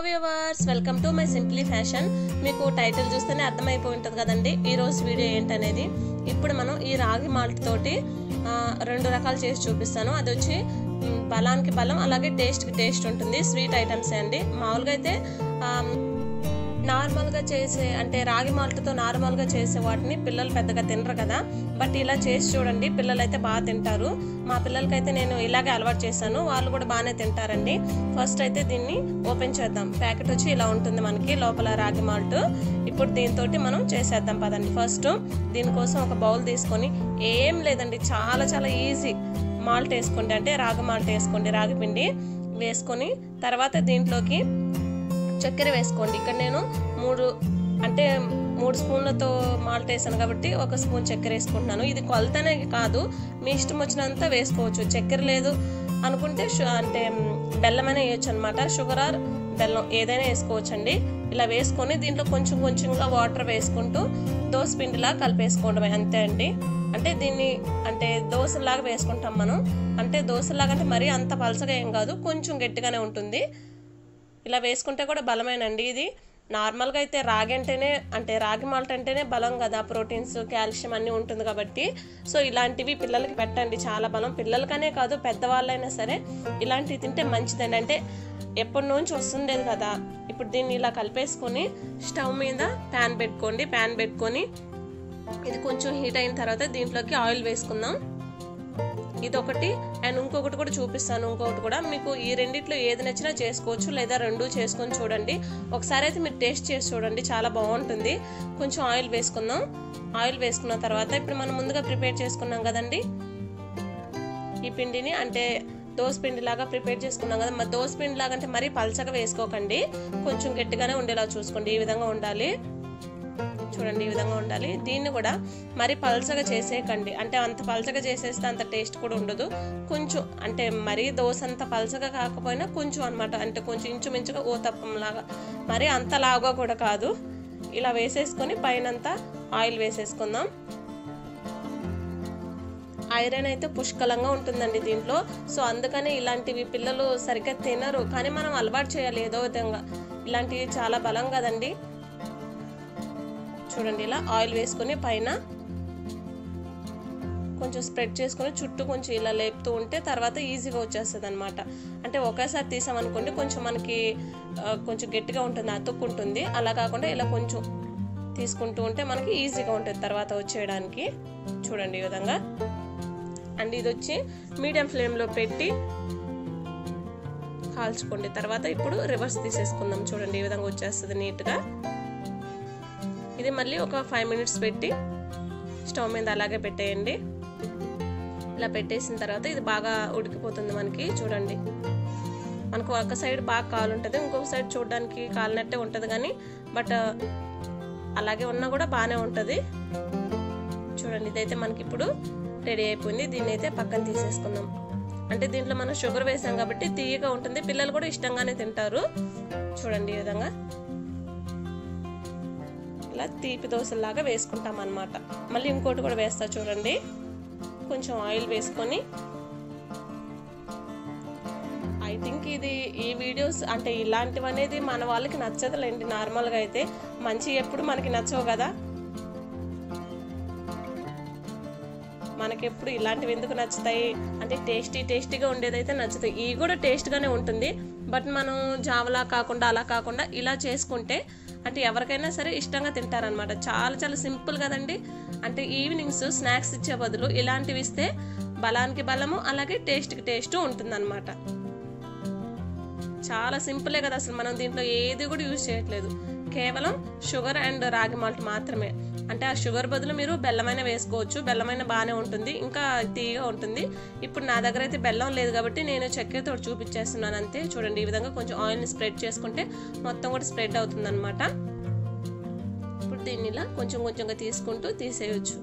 viewers welcome to my simply fashion మీకు title చూస్తేనే అర్థమైపోయి ఉంటుంది కదండి ఈ రోజు వీడియో ఏంటనేది ఇప్పుడు మనం ఈ రాగి మాల్ట్ తోటి ఆ, రెండు రకాలు చేసి చూపిస్తాను అది వచ్చి మ్, బలానికి బలం అలాగే టేస్ట్కి టేస్ట్ ఉంటుంది స్వీట్ ఐటమ్స్ అండి మామూలుగా అయితే ఆ, నార్మల్గా చేసే అంటే రాగి మాల్ట్తో నార్మల్గా చేసే వాటిని పిల్లలు పెద్దగా తినరు కదా బట్ ఇలా చేసి చూడండి పిల్లలు అయితే బాగా తింటారు మా పిల్లలకైతే నేను ఇలాగే అలవాటు చేశాను వాళ్ళు కూడా బాగానే తింటారండి ఫస్ట్ అయితే దీన్ని ఓపెన్ చేద్దాం ప్యాకెట్ వచ్చి ఇలా ఉంటుంది మనకి లోపల రాగి మాల్ట్ ఇప్పుడు దీంతో మనం చేసేద్దాం పదండి ఫస్ట్ దీనికోసం ఒక బౌల్ తీసుకొని ఏం లేదండి చాలా చాలా ఈజీ మాల్ట్ వేసుకోండి అంటే రాగి మాల్ట్ వేసుకోండి రాగి పిండి వేసుకొని తర్వాత దీంట్లోకి చక్కెర వేసుకోండి ఇక్కడ నేను మూడు అంటే మూడు స్పూన్లతో మాల్ట్ వేసాను కాబట్టి ఒక స్పూన్ చక్కెర వేసుకుంటున్నాను ఇది కొలతనే కాదు మీ ఇష్టం వచ్చినంత వేసుకోవచ్చు చక్కెర లేదు అనుకుంటే షు- అంటే మ్, బెల్లమైనా వేయచ్చు అనమాట షుగర్ ఆర్ బెల్లం ఏదైనా వేసుకోవచ్చు అండి ఇలా వేసుకొని దీంట్లో కొంచెం కొంచెంగా వాటర్ వేసుకుంటూ దోశ పిండిలా కలిపేసుకోవడమే అంతే అండి అంటే దీన్ని అంటే దోశలాగా వేసుకుంటాం మనం అంటే దోశలాగా అంటే మరీ అంత పలసగా ఏం కాదు కొంచెం గట్టిగానే ఉంటుంది ఇలా వేసుకుంటే కూడా బలమేనండి ఇది నార్మల్గా అయితే రాగి అంటేనే అంటే రాగి మాల్ట్ అంటేనే బలం కదా ప్రోటీన్స్ కాల్షియం అన్నీ ఉంటుంది కాబట్టి సో ఇలాంటివి పిల్లలకి పెట్టండి చాలా బలం పిల్లలకనే కాదు పెద్దవాళ్ళైనా సరే ఇలాంటివి తింటే మంచిదండి అంటే ఎప్పటి నుంచి వస్తుండేది కదా ఇప్పుడు దీన్ని ఇలా కలిపేసుకొని స్టవ్ మీద ప్యాన్ పెట్టుకోండి ప్యాన్ పెట్టుకొని ఇది కొంచెం హీట్ అయిన తర్వాత దీంట్లోకి ఆయిల్ వేసుకుందాం ఇది ఒకటి అండ్ ఇంకొకటి కూడా చూపిస్తాను ఇంకొకటి కూడా మీకు ఈ రెండిట్లో ఏది నచ్చినా చేసుకోవచ్చు లేదా రెండు చేసుకొని చూడండి ఒకసారి అయితే మీరు టేస్ట్ చేసి చూడండి చాలా బాగుంటుంది కొంచెం ఆయిల్ వేసుకుందాం ఆయిల్ వేసుకున్న తర్వాత ఇప్పుడు మనం ముందుగా ప్రిపేర్ చేసుకున్నాం కదండి ఈ పిండిని అంటే దోశ పిండి లాగా ప్రిపేర్ చేసుకున్నాం కదా మరి దోశ పిండి లాగా అంటే మరీ పలచగా వేసుకోకండి కొంచెం గట్టిగానే ఉండేలా చూసుకోండి ఈ విధంగా ఉండాలి చూడండి ఈ విధంగా ఉండాలి దీన్ని కూడా మరి పలచగా చేసేయకండి అంటే అంత పలచగా చేసేస్తే అంత టేస్ట్ కూడా ఉండదు కొంచెం అంటే మరీ దోశ అంత పలచగా కాకపోయినా కొంచెం అనమాట అంటే కొంచెం ఇంచుమించుగా ఓ తప్పంలాగా మరి అంత లావుగా కూడా కాదు ఇలా వేసేసుకొని పైనంతా ఆయిల్ వేసేసుకుందాం ఐరన్ అయితే పుష్కలంగా ఉంటుందండి దీంట్లో సో అందుకని ఇలాంటివి పిల్లలు సరిగ్గా తినరు కానీ మనం అలవాటు చేయాలి ఏదో విధంగా ఇలాంటివి చాలా బలం కదండి చూడండి ఇలా ఆయిల్ వేసుకొని పైన కొంచెం స్ప్రెడ్ చేసుకొని చుట్టూ కొంచెం ఇలా లేపుతూ ఉంటే తర్వాత ఈజీగా వచ్చేస్తుంది అనమాట అంటే ఒకేసారి తీసామనుకోండి కొంచెం మనకి ఆ, కొంచెం గట్టిగా ఉంటుంది అతుక్కుంటుంది అలా కాకుండా ఇలా కొంచెం తీసుకుంటూ ఉంటే మనకి ఈజీగా ఉంటుంది తర్వాత వచ్చేయడానికి చూడండి ఈ విధంగా అండ్ ఇది వచ్చి మీడియం ఫ్లేమ్లో పెట్టి కాల్చుకోండి తర్వాత ఇప్పుడు రివర్స్ తీసేసుకుందాం చూడండి ఈ విధంగా వచ్చేస్తుంది నీట్గా ఇది మళ్ళీ ఒక ఫైవ్ మినిట్స్ పెట్టి స్టవ్ మీద అలాగే పెట్టేయండి ఇలా పెట్టేసిన తర్వాత ఇది బాగా ఉడికిపోతుంది మనకి చూడండి మనకు ఒక సైడ్ బాగా కాలు ఉంటుంది ఇంకొక సైడ్ చూడడానికి కాలినట్టే ఉంటుంది కానీ బట్ అలాగే ఉన్నా కూడా బాగానే ఉంటుంది చూడండి ఇదైతే మనకి ఇప్పుడు రెడీ అయిపోయింది దీన్ని అయితే పక్కన తీసేసుకుందాం అంటే దీంట్లో మనం షుగర్ వేసాం కాబట్టి తీయగా ఉంటుంది పిల్లలు కూడా ఇష్టంగానే తింటారు చూడండి ఈ విధంగా ఇలా తీపి దోశలాగా వేసుకుంటాం అనమాట మళ్ళీ ఇంకోటి కూడా వేస్తా చూడండి కొంచెం ఆయిల్ వేసుకొని ఐ థింక్ ఇది ఈ వీడియోస్ అంటే ఇలాంటివి అనేది మన వాళ్ళకి నచ్చదులేండి నార్మల్గా అయితే మంచి ఎప్పుడు మనకి నచ్చవు కదా మనకెప్పుడు ఇలాంటివి ఎందుకు నచ్చుతాయి అంటే టేస్టీ టేస్టీగా ఉండేదైతే నచ్చుతాయి ఇవి కూడా టేస్ట్గానే ఉంటుంది బట్ మనం జావలా కాకుండా అలా కాకుండా ఇలా చేసుకుంటే అంటే ఎవరికైనా సరే ఇష్టంగా తింటారనమాట చాలా చాలా సింపుల్ కదండి అంటే ఈవినింగ్స్ స్నాక్స్ ఇచ్చే బదులు ఇలాంటివి ఇస్తే బలానికి బలము అలాగే టేస్ట్కి టేస్ట్ ఉంటుందన్నమాట చాలా సింపులే కదా అసలు మనం దీంట్లో ఏది కూడా యూజ్ చేయట్లేదు కేవలం షుగర్ అండ్ రాగి మాల్ట్ మాత్రమే అంటే ఆ షుగర్ బదులు మీరు బెల్లమైన వేసుకోవచ్చు బెల్లమైన బాగానే ఉంటుంది ఇంకా తీయగా ఉంటుంది ఇప్పుడు నా దగ్గర అయితే బెల్లం లేదు కాబట్టి నేను చక్కెరతో చూపించేస్తున్నాను అంతే చూడండి ఈ విధంగా కొంచెం ఆయిల్ని స్ప్రెడ్ చేసుకుంటే మొత్తం కూడా స్ప్రెడ్ అవుతుంది అనమాట ఇప్పుడు దీన్ని ఇలా కొంచెం కొంచెంగా తీసుకుంటూ తీసేయచ్చు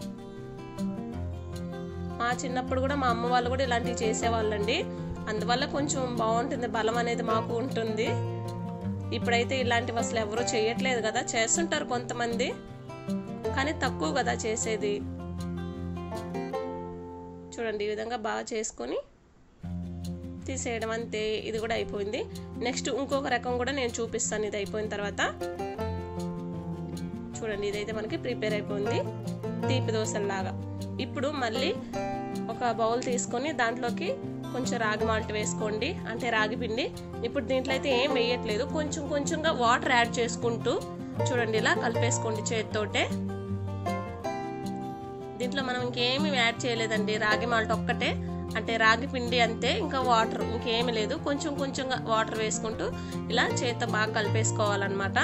మా చిన్నప్పుడు కూడా మా అమ్మ వాళ్ళు కూడా ఇలాంటివి చేసేవాళ్ళండి అందువల్ల కొంచెం బాగుంటుంది బలం అనేది మాకు ఉంటుంది ఇప్పుడైతే ఇలాంటివి అసలు ఎవరూ చేయట్లేదు కదా చేస్తుంటారు కొంతమంది కానీ తక్కువ కదా చేసేది చూడండి ఈ విధంగా బాగా చేసుకొని తీసేయడం అంతే ఇది కూడా అయిపోయింది నెక్స్ట్ ఇంకొక రకం కూడా నేను చూపిస్తాను ఇది అయిపోయిన తర్వాత చూడండి ఇదైతే మనకి ప్రిపేర్ అయిపోయింది తీపి దోశల్లాగా ఇప్పుడు మళ్ళీ ఒక బౌల్ తీసుకొని దాంట్లోకి కొంచెం రాగి మాల్ట్ వేసుకోండి అంటే రాగి పిండి ఇప్పుడు దీంట్లో అయితే ఏం వేయట్లేదు కొంచెం కొంచెంగా వాటర్ యాడ్ చేసుకుంటూ చూడండి ఇలా కలిపేసుకోండి చేతితోటే దీంట్లో మనం ఇంకేమీ యాడ్ చేయలేదండి రాగి మాల్ట్ ఒక్కటే అంటే రాగి పిండి అంతే ఇంకా వాటర్ ఇంకేమీ లేదు కొంచెం కొంచెంగా వాటర్ వేసుకుంటూ ఇలా చేతితో బాగా కలిపేసుకోవాలన్నమాట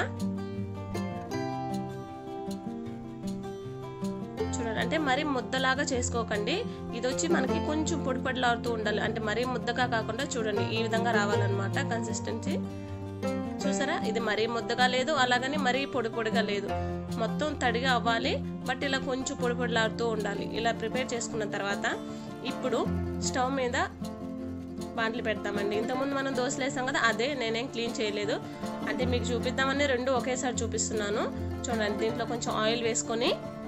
చూడండి అంటే మరీ ముద్దలాగా చేసుకోకండి ఇది వచ్చి మనకి కొంచెం పొడి పొడిలాడుతూ ఉండాలి అంటే మరీ ముద్దగా కాకుండా చూడండి ఈ విధంగా రావాలన్నమాట కన్సిస్టెన్సీ చూసారా ఇది మరీ ముద్దగా లేదు అలాగని మరీ పొడి పొడిగా లేదు మొత్తం తడిగా అవ్వాలి బట్ ఇలా కొంచెం పొడి పొడిలాడుతూ ఉండాలి ఇలా ప్రిపేర్ చేసుకున్న తర్వాత ఇప్పుడు స్టవ్ మీద బాండ్లు పెడతామండి ఇంతకుముందు మనం దోశలు వేసాం కదా అదే నేనేం క్లీన్ చేయలేదు అంటే మీకు చూపిద్దామని రెండు ఒకేసారి చూపిస్తున్నాను చూడండి దీంట్లో కొంచెం ఆయిల్ వేసుకొని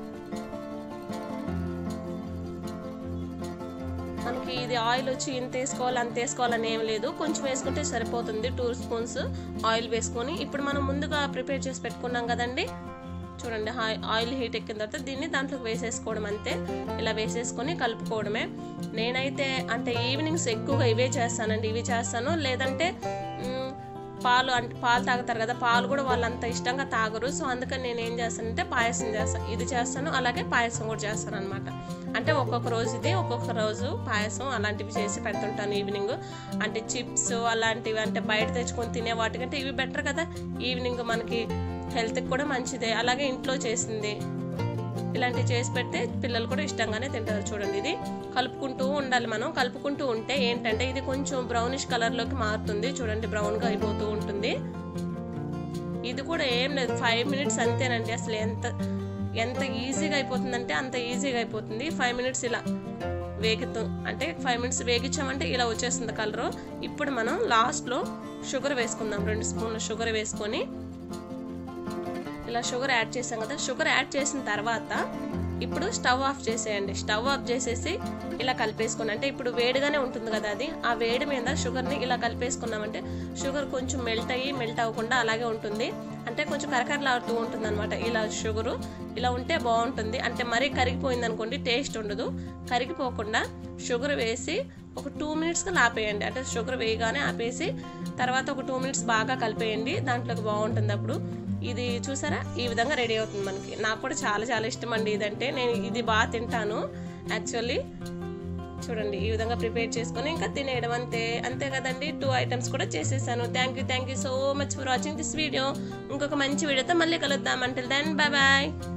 మనకి ఇది ఆయిల్ వచ్చి ఇంత వేసుకోవాలి అంత వేసుకోవాలని ఏం లేదు కొంచెం వేసుకుంటే సరిపోతుంది టూ స్పూన్స్ ఆయిల్ వేసుకొని ఇప్పుడు మనం ముందుగా ప్రిపేర్ చేసి పెట్టుకున్నాం కదండి చూడండి ఆయిల్ హీట్ ఎక్కిన తర్వాత దీన్ని దాంట్లోకి వేసేసుకోవడం అంతే ఇలా వేసేసుకొని కలుపుకోవడమే నేనైతే అంటే ఈవినింగ్స్ ఎక్కువగా ఇవే చేస్తానండి ఇవి చేస్తాను లేదంటే పాలు అంటే పాలు తాగుతారు కదా పాలు కూడా వాళ్ళు అంత ఇష్టంగా తాగరు సో అందుకని నేను ఏం చేస్తానంటే పాయసం చేస్తాను ఇది చేస్తాను అలాగే పాయసం కూడా చేస్తాను అనమాట అంటే ఒక్కొక్క రోజు ఇది ఒక్కొక్క రోజు పాయసం అలాంటివి చేసి పెడుతుంటాను ఈవినింగ్ అంటే చిప్స్ అలాంటివి అంటే బయట తెచ్చుకొని తినే వాటికంటే ఇవి బెటర్ కదా ఈవినింగ్ మనకి హెల్త్కి కూడా మంచిదే అలాగే ఇంట్లో చేసింది ఇలాంటివి చేసి పెడితే పిల్లలు కూడా ఇష్టంగానే తింటారు చూడండి ఇది కలుపుకుంటూ ఉండాలి మనం కలుపుకుంటూ ఉంటే ఏంటంటే ఇది కొంచెం బ్రౌనిష్ కలర్లోకి మారుతుంది చూడండి బ్రౌన్గా అయిపోతూ ఉంటుంది ఇది కూడా ఏం లేదు ఫైవ్ మినిట్స్ అంతేనండి అసలు ఎంత ఎంత ఈజీగా అయిపోతుందంటే అంత ఈజీగా అయిపోతుంది ఫైవ్ మినిట్స్ ఇలా వేగుతూ అంటే ఫైవ్ మినిట్స్ వేగించామంటే ఇలా వచ్చేస్తుంది కలరు ఇప్పుడు మనం లాస్ట్లో షుగర్ వేసుకుందాం రెండు స్పూన్ల షుగర్ వేసుకొని ఇలా షుగర్ యాడ్ చేసాం కదా షుగర్ యాడ్ చేసిన తర్వాత ఇప్పుడు స్టవ్ ఆఫ్ చేసేయండి స్టవ్ ఆఫ్ చేసేసి ఇలా కలిపేసుకోండి అంటే ఇప్పుడు వేడిగానే ఉంటుంది కదా అది ఆ వేడి మీద షుగర్ని ఇలా కలిపేసుకున్నామంటే షుగర్ కొంచెం మెల్ట్ అయ్యి మెల్ట్ అవ్వకుండా అలాగే ఉంటుంది అంటే కొంచెం కరకరలాడుతూ ఉంటుంది అనమాట ఇలా షుగరు ఇలా ఉంటే బాగుంటుంది అంటే మరీ కరిగిపోయింది అనుకోండి టేస్ట్ ఉండదు కరిగిపోకుండా షుగర్ వేసి ఒక టూ మినిట్స్కి ఆపేయండి అంటే షుగర్ వేయగానే ఆపేసి తర్వాత ఒక టూ మినిట్స్ బాగా కలిపేయండి దాంట్లోకి బాగుంటుంది అప్పుడు ఇది చూసారా ఈ విధంగా రెడీ అవుతుంది మనకి నాకు కూడా చాలా చాలా ఇష్టం అండి ఇదంటే నేను ఇది బాగా తింటాను యాక్చువల్లీ చూడండి ఈ విధంగా ప్రిపేర్ చేసుకొని ఇంకా తినేయడం అంతే అంతే కదండి టూ ఐటమ్స్ కూడా చేసేసాను thank you thank you so much for watching this video ఇంకొక మంచి వీడియోతో మళ్ళీ కలుద్దాం అంటే దెన్ బాయ్ బాయ్